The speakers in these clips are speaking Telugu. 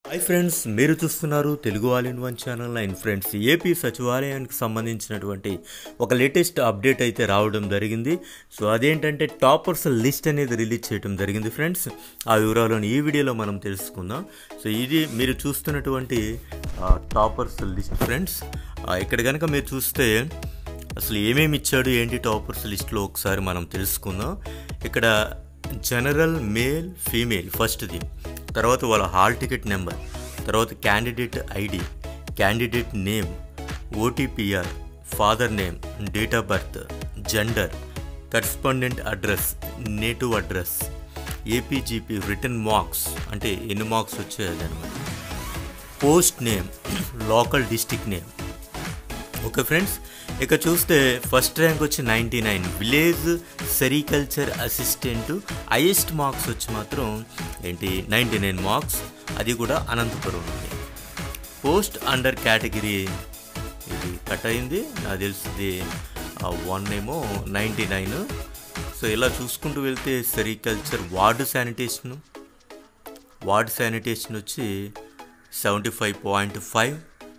హాయ్ ఫ్రెండ్స్ మీరు చూస్తున్నారు Telugu all in one channel and friends AP సచివాలయానికి సంబంధించినటువంటి ఒక లేటెస్ట్ అప్డేట్ అయితే రావడం జరిగింది సో అదేంటంటే టాపర్స్ లిస్ట్ అనేది రిలీజ్ చేయడం జరిగింది ఫ్రెండ్స్ ఆ వివరాలను ఈ వీడియోలో మనం తెలుసుకుందాం సో ఇది మీరు చూస్తున్నటువంటి టాపర్స్ లిస్ట్ ఫ్రెండ్స్ ఇక్కడ కనుక మీరు చూస్తే అసలు ఏమేమి ఇచ్చాడు ఏంటి టాపర్స్ లిస్ట్లో ఒకసారి మనం తెలుసుకుందాం ఇక్కడ జనరల్ మేల్ ఫీమేల్ ఫస్ట్ది తర్వాత వాళ్ళ హాల్ టికెట్ నెంబర్ తర్వాత candidate ID candidate name OTPR father name date of birth gender correspondent address native address APGP written marks అంటే ఎన్ని మార్క్స్ వచ్చాయి అదనమాట post name local district name okay friends ఇక చూస్తే ఫస్ట్ ర్యాంక్ వచ్చి ninety nine village sericulture assistant highest marks వచ్చి మాత్రం ఏంటి నైంటీ నైన్ మార్క్స్ అది కూడా అనంతపురం నుండి పోస్ట్ అండర్ కేటగిరీ ఇది కట్ అయింది నాకు తెలిసింది వన్ ఏమో నైంటీ నైన్ సో ఇలా చూసుకుంటూ వెళ్తే sericulture ward sanitation ward sanitation వచ్చి సెవెంటీ ఫైవ్ పాయింట్ ఫైవ్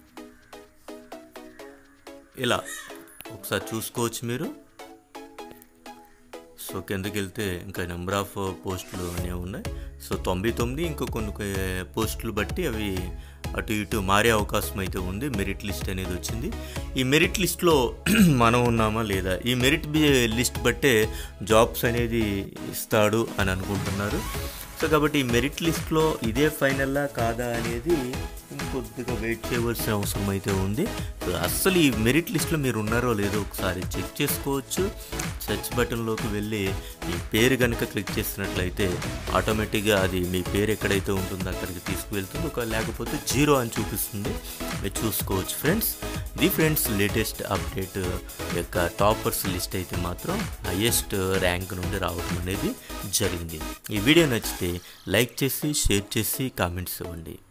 ఇలా ఒకసారి చూసుకోవచ్చు మీరు సో కిందకి వెళ్తే ఇంకా నెంబర్ ఆఫ్ పోస్టులు అనేవి ఉన్నాయి సో తొంభై తొమ్మిది ఇంకా కొన్ని పోస్టులు బట్టి అవి అటు ఇటు మారే అవకాశం అయితే ఉంది మెరిట్ లిస్ట్ అనేది వచ్చింది ఈ మెరిట్ లిస్ట్లో మనం ఉన్నామా లేదా ఈ మెరిట్ లిస్ట్ బట్టే జాబ్స్ అనేది ఇస్తాడు అని అనుకుంటున్నారు సో కాబట్టి ఈ మెరిట్ లిస్ట్లో ఇదే ఫైనల్లా కాదా అనేది ఇంకొద్దిగా వెయిట్ చేయవలసిన అవసరం అయితే ఉంది సో అస్సలు ఈ మెరిట్ లిస్ట్లో మీరు ఉన్నారో లేదో ఒకసారి చెక్ చేసుకోవచ్చు సెర్చ్ బటన్లోకి వెళ్ళి మీ పేరు కనుక క్లిక్ చేసినట్లయితే ఆటోమేటిక్గా అది మీ పేరు ఎక్కడైతే ఉంటుందో అక్కడికి తీసుకువెళ్తుంది ఒక లేకపోతే జీరో అని చూపిస్తుంది మీరు చూసుకోవచ్చు ఫ్రెండ్స్ ఇది ఫ్రెండ్స్ లేటెస్ట్ అప్డేట్ యొక్క టాపర్స్ లిస్ట్ అయితే మాత్రం హయ్యెస్ట్ ర్యాంక్ నుండి రావడం అనేది జరిగింది ఈ వీడియో నచ్చితే లైక్ చేసి షేర్ చేసి కామెంట్స్ ఇవ్వండి